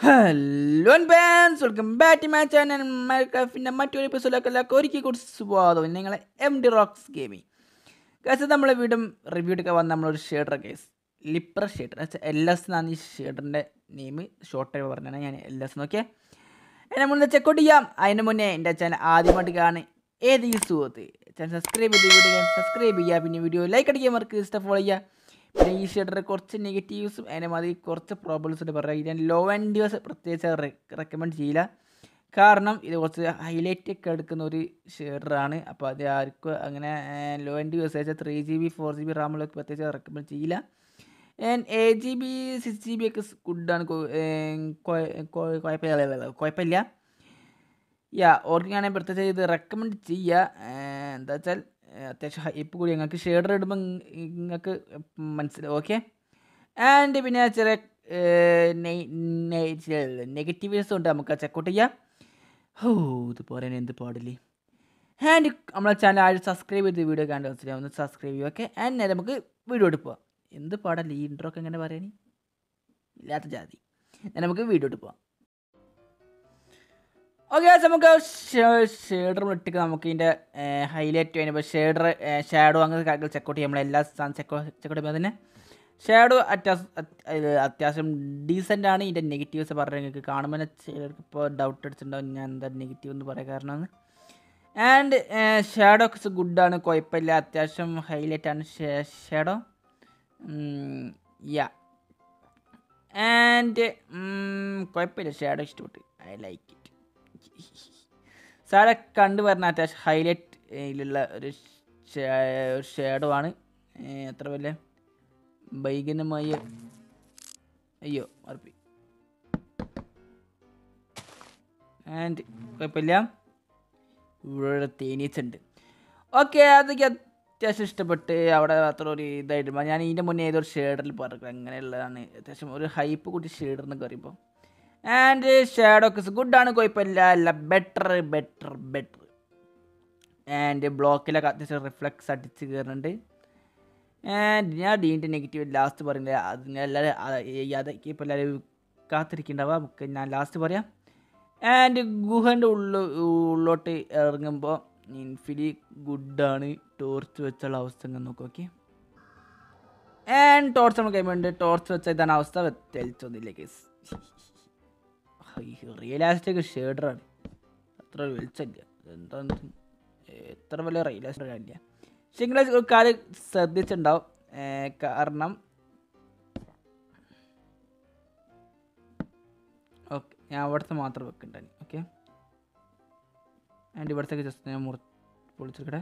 hello ബാൻസ് welcome back to my channel മൈക്രാഫ്റ്റിൻ്റെ മറ്റൊരു എപ്പിസോഡിലേക്ക് എല്ലാവർക്കും ഒരിക്കൽ കൂടി സ്വാഗതം നിങ്ങളെ M D rocks gaming case നമ്മളെ വീടും റിവ്യൂ എടുക്കാൻ വന്ന നമ്മളൊരു ഷേഡർ കേസ് ലിപ്പർ ഷേഡർ എൽ എസ് എന്നാണ് ഈ ഷേഡറിൻ്റെ നെയിം ഷോർട്ടായി പറഞ്ഞാണ് ഞാൻ എൽ എസ് നോക്കിയേ എന്നെ മുന്നേ ചെക്കൗട്ട് ചെയ്യാം അതിന് മുന്നേ എൻ്റെ ചാനൽ ആദ്യമായിട്ട് കാണി ഏത് ഈ സുഹൃത്ത് ചാനൽ സബ്സ്ക്രൈബ് ചെയ്ത് വീഡിയോ സബ്സ്ക്രൈബ് ചെയ്യുക പിന്നെ വീഡിയോ ലൈക്ക് അടിക്കാൻ മറക്കുക ഇഷ്ടം ഫോളോ ചെയ്യുക പിന്നെ ഈ ഷെഡറിൽ കുറച്ച് നെഗറ്റീവ്സും അതിനെ മാതിരി കുറച്ച് പ്രോബ്ലംസ് ഉണ്ട് പറയാം ഞാൻ ലോ ആൻഡ് ഡിവേഴ്സ് പ്രത്യേകിച്ച് റെക്കമെൻഡ് ചെയ്യില്ല കാരണം ഇത് കുറച്ച് ഹൈലൈറ്റ് ഒക്കെ എടുക്കുന്ന ഒരു ഷെഡറാണ് അപ്പോൾ അത് ആർക്കും അങ്ങനെ ലോ ആൻഡ് ഡിവേഴ്സ് വെച്ചാൽ three G B four G B റാമുകളൊക്കെ പ്രത്യേകിച്ച് റെക്കമെൻഡ് ചെയ്യില്ല and eight G B six G B ഒക്കെ ഗുഡാണ് കുഴപ്പമില്ല കുഴപ്പമില്ല യാ ഓർക്കിങ്ങാണെങ്കിൽ പ്രത്യേകിച്ച് ഇത് റെക്കമെൻഡ് ചെയ്യുക എന്താ വെച്ചാൽ അത്യാവശ്യം ഹൈപ്പ് കൂടി ഞങ്ങൾക്ക് ഷെയ്ഡർ ഇടുമ്പോൾ നിങ്ങൾക്ക് മനസ്സിലാവും ഓക്കെ ആൻഡ് പിന്നെ ചെറിയ നെഗറ്റീവ്സ് ഉണ്ട് നമുക്ക് ചെക്കൗട്ട് ചെയ്യാം ഹോ ഇത് പറയാൻ എന്ത് പാടില്ലേ ആൻഡ് നമ്മളെ ചാനൽ ആരും സബ്സ്ക്രൈബ് ചെയ്ത് വീഡിയോ കാണാൻ മനസ്സിലാവും ഒന്ന് സബ്സ്ക്രൈബ് ചെയ്യുക ഓക്കെ ആൻഡ് നേരെ നമുക്ക് വീഡിയോ എടുക്കുക എന്ത് പാടല്ലേ ഈ ഇൻട്രോ ഒക്കെ എങ്ങനെ പറയാൻ ഇല്ലാത്ത ജാതി എന്നാൽ നമുക്ക് വീഡിയോ എടുക്കുക ഓക്കെ നമുക്ക് ഷേഡർ ഇട്ടിട്ട് നമുക്ക് ഇതിൻ്റെ ഹൈലൈറ്റ് ചെയ്യുമ്പോൾ ഷേഡർ ഷാഡോ അങ്ങനെ കാര്യങ്ങൾ ചെക്കൗട്ട് ചെയ്യാം നമ്മളെല്ലാ സാധനം ചെക്കോ ചെക്കൗട്ട് ചെയ്യുമ്പോൾ തന്നെ ഷാഡോ അത്യാവശ്യം അത്യാവശ്യം ഡീസൻ്റ് ആണ് ഇതിൻ്റെ നെഗറ്റീവ്സ് പറഞ്ഞാൽ നിങ്ങൾക്ക് കാണുമ്പോൾ ചിലർക്ക് ഇപ്പോൾ ഡൗട്ട് അടിച്ചിട്ടുണ്ടാവും ഞാൻ എന്താ നെഗറ്റീവ് എന്ന് പറയാൻ കാരണമാണ് ആൻഡ് ഷാഡോ ഒക്കെ ഗുഡാണ് കുഴപ്പമില്ല അത്യാവശ്യം ഹൈലൈറ്റ് ആണ് ഷാഡോ യാ ആൻഡ് കുഴപ്പമില്ല ഷാഡോ ഇഷ്ടപ്പെട്ടു ഐ ലൈക്ക് ഇറ്റ് സാറെ കണ്ടു വരുന്ന അത്യാവശ്യം ഹൈലൈറ്റിലുള്ള ഒരു ഷേഡോ ആണ് എത്ര വലിയ ഭൈകനമായ അയ്യോ മറപ്പി ആൻഡ് കുഴപ്പമില്ല ഇവിടെ തേനീച്ചുണ്ട് ഓക്കെ അതൊക്കെ അത്യാവശ്യം ഇഷ്ടപ്പെട്ട് അവിടെ അത്ര ഒരു ഇതായിട്ട് ഞാൻ ഇതിൻ്റെ മുന്നേ ഏതൊരു ഷേഡറിൽ പറഞ്ഞു അങ്ങനെയുള്ളതാണ് അത്യാവശ്യം ഒരു ഹൈപ്പ് കൂട്ടി ഷേഡർ എന്നൊക്കെ പറയുമ്പോൾ ആൻഡ് ഷാഡോ ഒക്കെ ഗുഡാണ് കുഴപ്പമില്ല അല്ല ബെറ്റർ ബെറ്റർ ബെറ്റർ ആൻഡ് ബ്ലോക്കിലൊക്കെ അത്യാവശ്യം റിഫ്ലക്സ് അടിച്ച് കയറുന്നുണ്ട് ആൻഡ് ഞാൻ ഡീൻ്റെ നെഗറ്റീവ് ലാസ്റ്റ് പറയുന്നത് അത് എല്ലാവരും അതൊക്കെ ഇപ്പോൾ എല്ലാവരും കാത്തിരിക്കേണ്ടാവുക നമുക്ക് ഞാൻ ലാസ്റ്റ് പറയാം ആൻഡ് ഗുഹൻ്റെ ഉള്ളിൽ ഉള്ളോട്ട് ഇറങ്ങുമ്പോൾ ഇൻഫിലി ഗുഡാണ് ടോർച്ച് വെച്ചുള്ള അവസ്ഥ ഇങ്ങനെ നോക്കും ഓക്കെ ആൻഡ് ടോർച്ച് നമുക്ക് കഴിയുമ്പോൾ ടോർച്ച് വെച്ച ഇതാണ് അവസ്ഥ തെളിച്ചൊന്നുമില്ല കേസ് റിയലാസ്റ്റിക് ഷേഡറാണ് അത്ര വെളിച്ചമില്ല എന്താ എത്ര വലിയ റിയലാസ്റ്റിക് ഇല്ല പക്ഷെ നിങ്ങൾ ഒരു കാര്യം ശ്രദ്ധിച്ചിട്ടുണ്ടാവും കാരണം ഓക്കെ ഞാൻ അവിടുത്തെ മാത്രം വെക്കണ്ടായി ഓക്കെ ആൻഡ് ഇവിടത്തേക്ക് ജസ്റ്റ് ഞാൻ മുറി പൊളിച്ചെടുക്കട്ടെ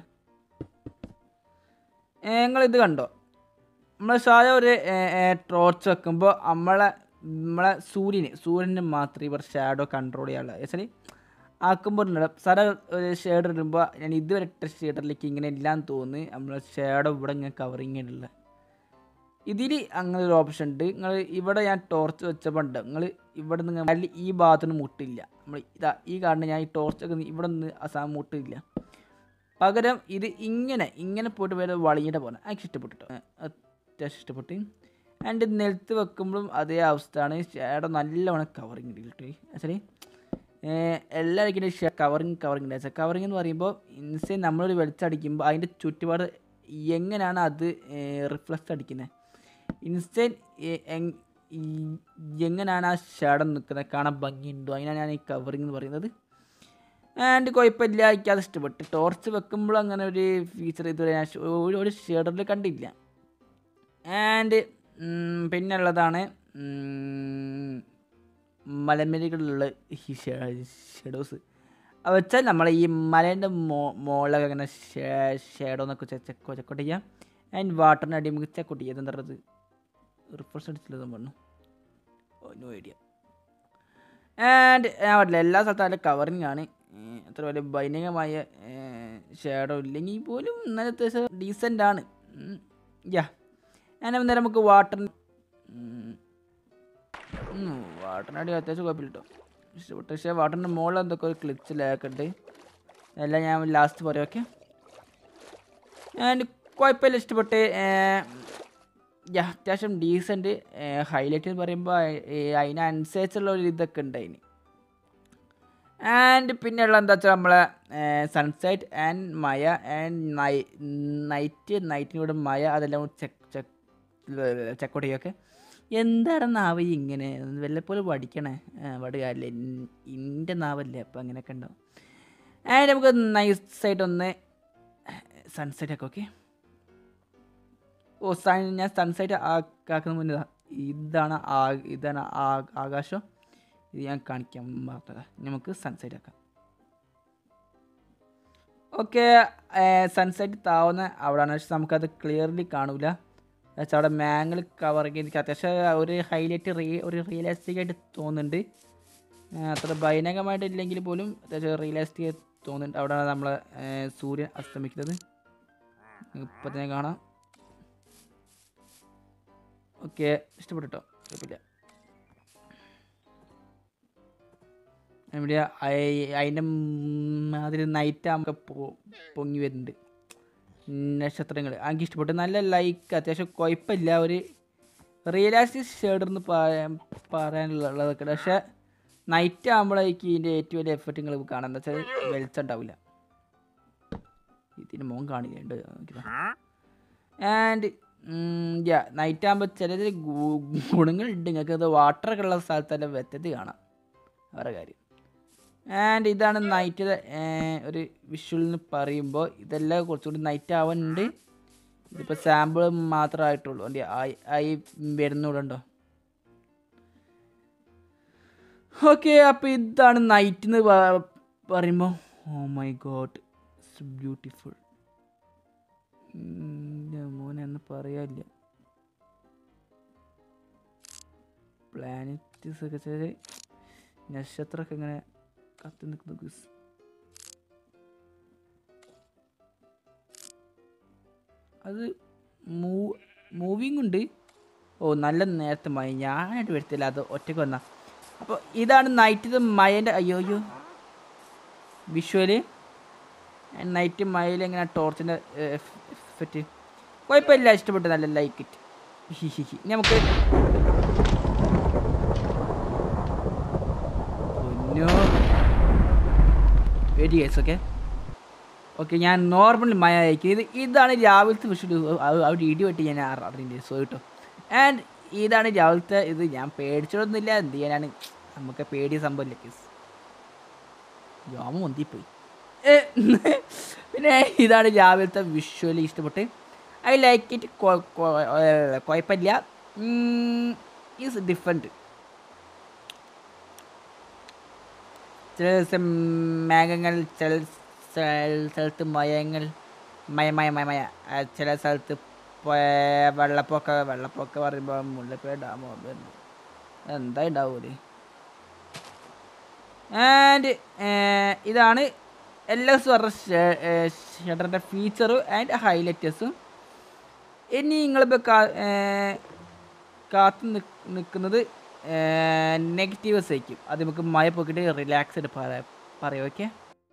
നിങ്ങളിത് കണ്ടോ നമ്മൾ സാധാ ഒരു ടോർച്ച് വെക്കുമ്പോൾ നമ്മളെ നമ്മളെ സൂര്യന് സൂര്യന് മാത്രമേ ഇവർ ഷാഡോ കൺട്രോൾ ചെയ്യാനുള്ളത് വെച്ചാൽ ആക്കുമ്പോൾ സാറ ഒരു ഷേഡ് ഇടുമ്പോൾ ഞാൻ ഇതുവരെ ഇട്ട ഷേഡറിലേക്ക് ഇങ്ങനെ ഇല്ലാന്ന് തോന്നി നമ്മളെ ഷാഡോ ഇവിടെ ഇങ്ങനെ കവറിങ് ഉള്ള ഇതിൽ അങ്ങനെ ഒരു ഓപ്ഷൻ ഉണ്ട് നിങ്ങൾ ഇവിടെ ഞാൻ ടോർച്ച് വെച്ചപ്പോൾ ഉണ്ട് നിങ്ങൾ ഇവിടെ നിന്ന് ഈ ഭാഗത്തുനിന്ന് മുട്ടില്ല നമ്മൾ ഇതാ ഈ കാണുന്ന ഞാൻ ഈ ടോർച്ചൊക്കെ ഇവിടെ നിന്ന് ആ സാധനം മുട്ടില്ല പകരം ഇത് ഇങ്ങനെ ഇങ്ങനെ പോയിട്ട് വേറെ വളിയുടെ പോലെ എനിക്ക് ഇഷ്ടപ്പെട്ടിട്ടോ അത്യാവശ്യം ഇഷ്ടപ്പെട്ടു ആൻഡ് നിലത്ത് വെക്കുമ്പോഴും അതേ അവസ്ഥയാണ് ഷേഡോ നല്ലവണ്ണം കവറിങ് കിട്ടി ആക്ച്വലി എല്ലാവർക്കും കവറിങ് കവറിങ് ഉണ്ട് കവറിങ് എന്ന് പറയുമ്പോൾ ഇൻസൈൻ നമ്മളൊരു വെളിച്ചടിക്കുമ്പോൾ അതിൻ്റെ ചുറ്റുപാട് എങ്ങനെയാണ് അത് റിഫ്ലക്സ് അടിക്കുന്നത് ഇൻസ്റ്റൈൻ എങ്ങനെയാണ് ആ ഷേഡം നിൽക്കുന്നത് കാണാൻ ഭംഗിയുണ്ടോ അതിനാണ് ഞാൻ ഈ കവറിങ് എന്ന് പറയുന്നത് ആൻഡ് കുഴപ്പമില്ല എനിക്ക് അത് ഇഷ്ടപ്പെട്ടു ടോർച്ച് വെക്കുമ്പോൾ അങ്ങനെ ഒരു ഫീച്ചർ ഇതുവരെ ഞാൻ ഒരു ഷേഡറിൽ കണ്ടില്ല ആൻഡ് പിന്നെ ഉള്ളതാണ് മലമേലുകളിലുള്ള ഈ ഷെഡോസ് വെച്ചാൽ നമ്മൾ ഈ മലേൻ്റെ മോ മുകളിലൊക്കെ അങ്ങനെ ഷേഡോ എന്നൊക്കെ ചെക്കോ ചെക്കോട്ട് ചെയ്യാം ആൻഡ് വാട്ടറിന് അടി നമുക്ക് ചെക്കോട്ട് ചെയ്യാം എന്താ പറയുന്നത് റിഫ്രഷ് അടിച്ചില്ലെന്ന് പറഞ്ഞു നോ ഐഡിയ ആൻഡ് ഞാൻ പറഞ്ഞില്ല എല്ലാ സ്ഥലത്തും നല്ല കവറിങ് ആണ് അത്ര വലിയ ഭൈനികമായ ഷേഡോ ഇല്ലെങ്കിൽ പോലും നല്ല അത്യാവശ്യം ഡീസൻ്റ് ആണ് യാ ഞാൻ നേരം നമുക്ക് വാട്ടർ വാട്ടറിനടി അത്യാവശ്യം കുഴപ്പമില്ല കേട്ടോ ഇഷ്ടപ്പെട്ടു പക്ഷേ വാട്ടറിൻ്റെ മുകളിൽ എന്തൊക്കെ ഒരു ക്ലിച്ച് ലാക്കുണ്ട് എല്ലാം ഞാൻ ലാസ്റ്റ് പറയാം ഓക്കെ ആൻഡ് കുഴപ്പമില്ല ഇഷ്ടപ്പെട്ട് യാ അത്യാവശ്യം ഡീസൻറ്റ് ഹൈലൈറ്റ് എന്ന് പറയുമ്പോൾ അതിനനുസരിച്ചുള്ള ഒരു ഇതൊക്കെ ഉണ്ട് അതിന് ആൻഡ് പിന്നെയുള്ള എന്താ വെച്ചാൽ നമ്മളെ സൺസെറ്റ് ആൻഡ് മയ ആൻഡ് നൈറ്റ് നൈറ്റിനോട് മയ അതെല്ലാം കൂടി ചെക്ക് ചെക്ക് ചെക്കൗട്ട് ചെയ്യൊക്കെ എന്താണ് നാവ് ഈ ഇങ്ങനെ വല്ലപ്പോഴും പഠിക്കണേ പഠിക്കാറില്ല എൻ്റെ നാവല്ലേ അപ്പം അങ്ങനെയൊക്കെ ഉണ്ടാവും ആൻഡ് നമുക്ക് നൈസായിട്ടൊന്ന് സൺസെറ്റ് ഒക്കെ ഓക്കെ ഓ സൺ ഞാൻ സൺസെറ്റ് ആക്കുന്ന മുന്നേ ദാ ഇതാണ് ആ ഇതാണ് ആ ആകാശം ഇത് ഞാൻ കാണിക്കാൻ പറഞ്ഞതാ നമുക്ക് സൺസെറ്റ് ആക്കാം ഓക്കെ സൺസെറ്റ് താവുന്ന അവിടെയാണ് പക്ഷെ നമുക്കത് ക്ലിയർലി കാണൂല എന്നുവെച്ചാൽ അവിടെ മാങ്ങൾ കവർ ചെയ്ത് അത്യാവശ്യം ഒരു ഹൈലൈറ്റ് റീ ഒരു റിയലിസ്റ്റിക് ആയിട്ട് തോന്നുന്നുണ്ട് ആ, അത്ര ഭയാനകമായിട്ട് ഇല്ലെങ്കിൽ പോലും അത്യാവശ്യം റിയലിസ്റ്റിക് ആയി തോന്നുന്നുണ്ട് അവിടെയാണ് നമ്മൾ സൂര്യൻ അസ്തമിക്കുന്നത് ഇപ്പം തന്നെ കാണാം ഓക്കെ ഇഷ്ടപ്പെട്ടോ കുഴപ്പമില്ല ഇവിടെ അതിൻ്റെ മാതിരി നൈറ്റ് നമുക്ക് പൊങ്ങി വരുന്നുണ്ട് നക്ഷത്രങ്ങൾ എനിക്ക് ഇഷ്ടപ്പെട്ടു നല്ല ലൈക്ക് അത്യാവശ്യം കുഴപ്പമില്ല ഒരു റിയലിസ്റ്റിക് ഷെയ്ഡ് എന്ന് പറയാനുള്ളതൊക്കെ പക്ഷേ നൈറ്റ് ആകുമ്പോഴേക്ക് ഇതിൻ്റെ ഏറ്റവും വലിയ എഫക്റ്റ് നിങ്ങൾ കാണാൻ എന്താ വെച്ചാൽ വെളിച്ചം ഉണ്ടാവില്ല ഇതിന് മോൻ കാണില്ല ആൻഡ് യാ നൈറ്റ് ആകുമ്പോൾ ചില ചില ഗു- ഗുണങ്ങളുണ്ട് നിങ്ങൾക്ക് അത് വാട്ടറൊക്കെ ഉള്ള സ്ഥലത്തെല്ലാം വ്യക്തത കാണാം വേറെ കാര്യം ആൻഡ് ഇതാണ് നൈറ്റ് ഒരു വിഷ്വൽ എന്ന് പറയുമ്പോൾ ഇതെല്ലാം കുറച്ചുകൂടി നൈറ്റ് ആവാനുണ്ട് ഇതിപ്പോൾ സാമ്പിൾ മാത്രമായിട്ടുള്ളൂ ഉണ്ട് ആയി ആയി വരുന്നുണ്ടോ ഓക്കെ അപ്പോൾ ഇതാണ് നൈറ്റ് എന്ന് പറയുമ്പോൾ oh my god it's beautiful മോനെ എന്ന് പറയാനില്ല പ്ലാനറ്റ്സ് ഒക്കെ വെച്ചാൽ നക്ഷത്രമൊക്കെ ഇങ്ങനെ കത്തി നിൽക്കുന്ന ഗുസ് അത് മൂ മൂവിങ് ഉണ്ട് ഓ നല്ല നേരത്തെ മഴ ഞാനായിട്ട് വരുത്തില്ല അത് ഒറ്റയ്ക്ക് വന്ന അപ്പോൾ ഇതാണ് നൈറ്റ് മഴൻ്റെ അയ്യോ അയ്യോ വിഷ്വല് നൈറ്റ് മഴയിൽ എങ്ങനെ ടോർച്ചിൻ്റെ എഫക്റ്റ് കുഴപ്പമില്ല ഇഷ്ടപ്പെട്ടു നല്ല ലൈക്ക് ഇറ്റ് ഹി ഹി ഹി ഇനി നമുക്ക് പൊന്നോ വെരി ഗൈസ് ഓക്കെ ഓക്കെ ഞാൻ നോർമൽ മഴ അയക്കും ഇത് ഇതാണ് രാവിലത്തെ വിഷു അവിടെ ഇടി വെട്ടി ഞാൻ അറിഞ്ഞില്ല സോ കേട്ടോ ആൻഡ് ഇതാണ് രാവിലത്തെ ഇത് ഞാൻ പേടിച്ചിട്ടൊന്നുമില്ല എന്ത് ചെയ്യാനാണ് നമുക്ക് പേടിയ സംഭവമില്ല കേസ് ജോമ മുന്തിപ്പോയി ഏ, പിന്നെ ഇതാണ് രാവിലത്തെ വിഷ്വലി ഇഷ്ടപ്പെട്ട് ഐ ലൈക്ക് ഇറ്റ് കുഴപ്പമില്ല ഈസ് ഡിഫറെൻറ്റ് ചില ദിവസം മേഘങ്ങൾ ചില സ്ഥല- സ്ഥലത്ത് മയങ്ങൾ മയ മയ മയ മയ ആ, ചില സ്ഥലത്ത് പ- വെള്ളപ്പൊക്ക വെള്ളപ്പൊക്ക പറയുമ്പോൾ മുല്ലപ്പുഴ ഡാമോ വരുന്നു എന്താ ഉണ്ടാവൂലേ ആൻഡ് ഇതാണ് എൽ എസ് പറഞ്ഞ ഷട്ടറിൻ്റെ ഫീച്ചറും ആൻഡ് ഹൈലൈറ്റേഴ്സും ഇനി നിങ്ങളിപ്പോൾ കാ ഏർ, കാത്ത് നിക്ക് നിൽക്കുന്നത് നെഗറ്റീവ്സ് ആയിരിക്കും അത് നമുക്ക് മഴ പോക്കിയിട്ട് റിലാക്സ്ഡ് പറയാം പറയാം ഓക്കെ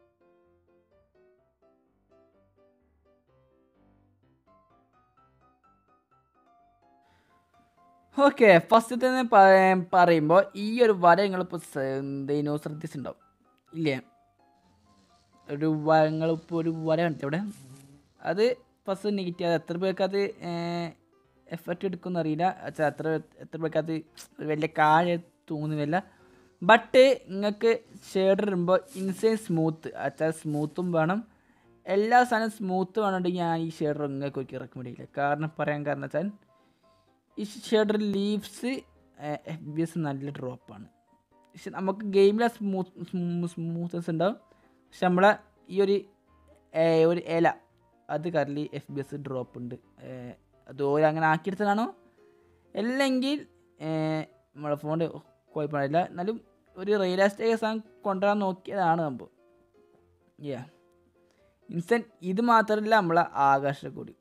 ഓക്കെ ഫസ്റ്റത്തെ പറയുമ്പോൾ ഈ ഒരു വര നിങ്ങളിപ്പോൾ എന്തേനോ ശ്രദ്ധിച്ചിട്ടുണ്ടാവും ഇല്ലേ ഒരു നിങ്ങളിപ്പോൾ ഒരു വര കണ്ടിട്ട് ഇവിടെ അത് ഫസ്റ്റ് നെഗറ്റീവ് അത് എത്ര പേർക്ക് അത് എഫക്റ്റ് എടുക്കുമെന്ന് അറിയില്ല അച്ഛാ എത്ര എത്ര പേർക്ക് അത് വലിയ കാഴ തോന്നുന്നില്ല ബട്ട് നിങ്ങൾക്ക് ഷെയ്ഡ് ഇടുമ്പോൾ ഇൻസൈൻ സ്മൂത്ത് അച്ഛാ സ്മൂത്തും വേണം എല്ലാ സാധനവും സ്മൂത്ത് വേണമെങ്കിൽ ഞാൻ ഈ ഷെയ്ഡർ നിങ്ങൾക്ക് ഒക്കെ റെക്കമെൻഡ് ചെയ്യില്ല കാരണം പറയാൻ കാരണം വെച്ചാൽ ഈ shader leaves F B S നല്ല ഡ്രോപ്പാണ് പക്ഷെ നമുക്ക് ഗെയിമിലെ സ്മൂത്ത് സ്മൂത്ത്നെസ് ഉണ്ടാവും പക്ഷെ നമ്മളെ ഈ ഒരു ഏ, ഒരു ഇല അത് കറലി എഫ് ബി എസ് ഡ്രോപ്പ് ഉണ്ട് ഏ, അത് ഓരോ അങ്ങനെ ആക്കിയെടുത്തതാണോ അല്ലെങ്കിൽ ഏ, നമ്മളെ ഫോണിൻ്റെ കുഴപ്പമില്ല എന്നാലും ഒരു റിയലിസ്റ്റിക് സാധനം കൊണ്ടുവരാൻ നോക്കിയതാണ് സംഭവം യാ ഇൻസ്റ്റൻറ്റ് ഇത് മാത്രമല്ല നമ്മളെ ആകാശം കൂടി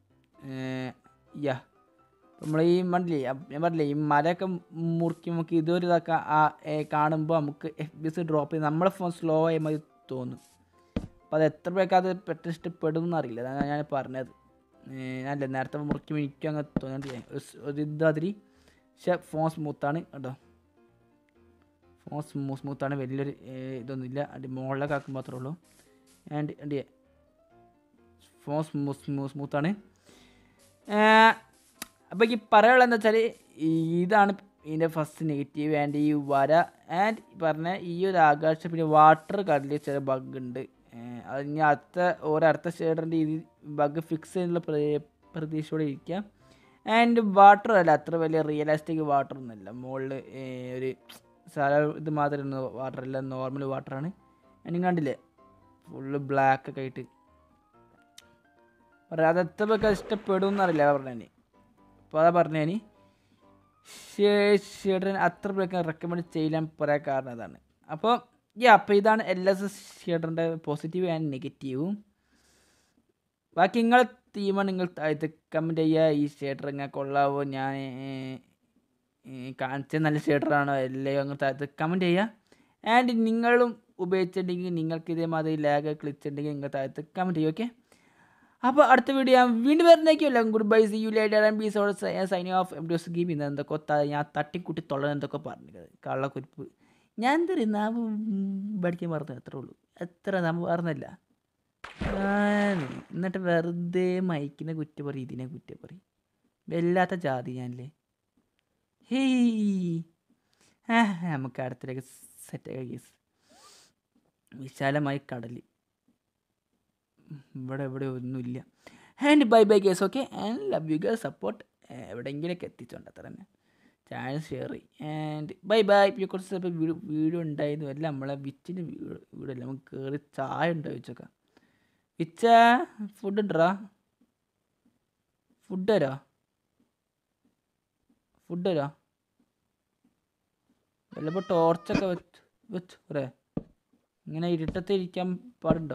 യാ നമ്മൾ ഈ മണ്ടില്ലേ ഞാൻ പറഞ്ഞില്ലേ ഈ മരമൊക്കെ മുറുക്കി നമുക്ക് ഇതൊരു ഇതൊക്കെ കാണുമ്പോൾ നമുക്ക് എഫ് ബി എസ് ഡ്രോപ്പ് ചെയ്ത് നമ്മളെ ഫോൺ സ്ലോ ആയി മതി തോന്നും അപ്പോൾ അത് എത്ര പേർക്ക് അത് പെട്ടെന്ന് ഇഷ്ടപ്പെടും എന്നറിയില്ല അതാണ് ഞാൻ പറഞ്ഞത് അല്ല നേരത്തെ മുറുക്കി എനിക്ക് അങ്ങ് തോന്നിട്ടില്ല ഒരു ഇതാതിരി പക്ഷെ ഫോൺ സ്മൂത്താണ് കേട്ടോ ഫോൺ സ്മൂ സ്മൂത്താണ് വലിയൊരു ഏ, ഇതൊന്നുമില്ല അടി മുകളിലൊക്കെ ആക്കുമ്പോൾ മാത്രമേ ഉള്ളൂ ആൻഡ് അടി ഫോൺ സ്മൂ സ്മൂ സ്മൂത്താണ് അപ്പോൾ ഈ പറയാനുള്ളത് എന്താ വെച്ചാൽ ഇതാണ് ഇതിൻ്റെ ഫസ്റ്റ് നെഗറ്റീവ് ആൻഡ് ഈ വര ആൻഡ് പറഞ്ഞ ഈ ഒരു ആകാശം പിന്നെ വാട്ടർ കടലിൽ ചില ബഗ് ഉണ്ട് ഏഹ് അത് ഇനി അടുത്ത ഓരോ അടുത്ത ഷെയ്ഡറിൻ്റെ ഈ ബഗ് ഫിക്സ് ചെയ്യാനുള്ള പ്ര- പ്രതീക്ഷയോടെ ഇരിക്കുക ആൻഡ് വാട്ടർ അല്ല അത്ര വലിയ റിയലിസ്റ്റിക് വാട്ടർ ഒന്നുമല്ല മുകളിൽ ഒരു സാധാ ഇത് മാത്രമേ വാട്ടർ അല്ല നോർമൽ വാട്ടറാണ് നിങ്ങൾ കണ്ടില്ലേ ഫുള്ള് ബ്ലാക്ക് ഒക്കെ ആയിട്ട് പറയാം അത് എത്ര പേർക്ക് ഇഷ്ടപ്പെടും എന്നറിയില്ല പറഞ്ഞാൽ അപ്പോൾ അതാ പറഞ്ഞാൽ ഷേഡറിന് അത്ര പേർക്ക് റെക്കമെൻഡ് ചെയ്യാൻ പറയാൻ കാരണം അതാണ് അപ്പോൾ ഈ അപ്പോൾ ഇതാണ് എൽ എസ് എസ് ഷേഡറിൻ്റെ പോസിറ്റീവ് ആൻഡ് നെഗറ്റീവും ബാക്കി നിങ്ങളെ തീമാണ് നിങ്ങൾ താഴത്ത് കമൻറ്റ് ചെയ്യുക ഈ ഷേഡർ ഇങ്ങനെ കൊള്ളാവോ ഞാൻ കാണിച്ച നല്ല ഷേഡറാണോ അല്ലയോ അങ്ങനെ താഴത്ത് കമൻറ്റ് ചെയ്യുക ആൻഡ് നിങ്ങളും ഉപയോഗിച്ചിട്ടുണ്ടെങ്കിൽ നിങ്ങൾക്ക് ഇതേമാതിരി ലാഗ് ക്ലിച്ചുണ്ടെങ്കിൽ നിങ്ങൾ താഴത്ത് കമൻറ്റ് ചെയ്യും ഓക്കെ അപ്പോൾ അടുത്ത വീഡിയോ ഞാൻ വീണ്ടും വരുന്നേക്കുമല്ല good bye see you later and ബീസോട് signing off M D S give ചെയ്യുന്നത് എന്തൊക്കെ ത- ഞാൻ തട്ടിക്കുട്ടി തൊള്ളൻ എന്തൊക്കെ പറഞ്ഞത് കള്ളക്കുരിപ്പ് ഞാൻ എന്താ നാവ് പഠിക്കാൻ മറന്നു അത്രേ ഉള്ളൂ എത്ര നാം പറഞ്ഞല്ല എന്നിട്ട് വെറുതെ മൈക്കിനെ കുറ്റപ്പറി ഇതിനെ കുറ്റപ്പറി വല്ലാത്ത ജാതി ഞാനല്ലേ ഹേയ് ആ നമുക്ക് അടുത്തിലേക്ക് സെറ്റാക്കാം കേസ് വിശാലമായി കടൽ ഇവിടെ ഇവിടെ ഒന്നുമില്ല and bye bye guys okay and love you girl support എവിടെയെങ്കിലൊക്കെ എത്തിച്ചോണ്ട് അത്ര തന്നെ ചാനൽ ഷെയർ ചെയ്യും ആൻഡ് ബൈ ബൈ ഇപ്പോൾ കുറച്ച് ചിലപ്പോൾ വീഡിയോ വീഡിയോ ഉണ്ടായിരുന്നു അല്ല നമ്മളെ വിച്ചിൻ്റെ വീടല്ല നമുക്ക് കയറി ചായ ഉണ്ടോ വെച്ചൊക്കെ വിച്ച ഫുഡ് ഉണ്ടോ ഫുഡ് തരോ ഫുഡ് തരോ വല്ലപ്പോൾ ടോർച്ചൊക്കെ വെച്ച് വെച്ച് ഒരേ ഇങ്ങനെ ഇരുട്ടത്ത് ഇരിക്കാൻ പാടുണ്ടോ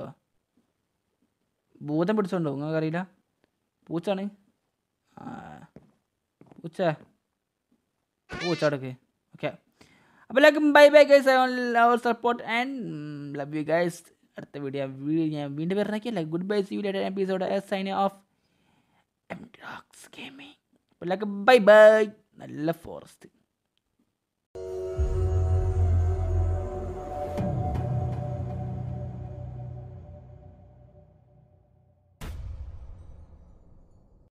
ഭൂതം പിടിച്ചോണ്ടോ നിങ്ങൾക്ക് അറിയില്ല പൂച്ചാണ് ആ പൂച്ച പൂച്ചടക്ക് ഓക്കെ അപ്പോൾ എല്ലാവർക്കും bye bye guys our support and love you guys അടുത്ത വീഡിയോ ഞാൻ വീണ്ടും വരുന്നൊക്കെയല്ല good bye see video episode sign off M docs gaming അപ്പോൾ എല്ലാവർക്കും ബൈ ബൈ നല്ല ഫോറസ്റ്റ്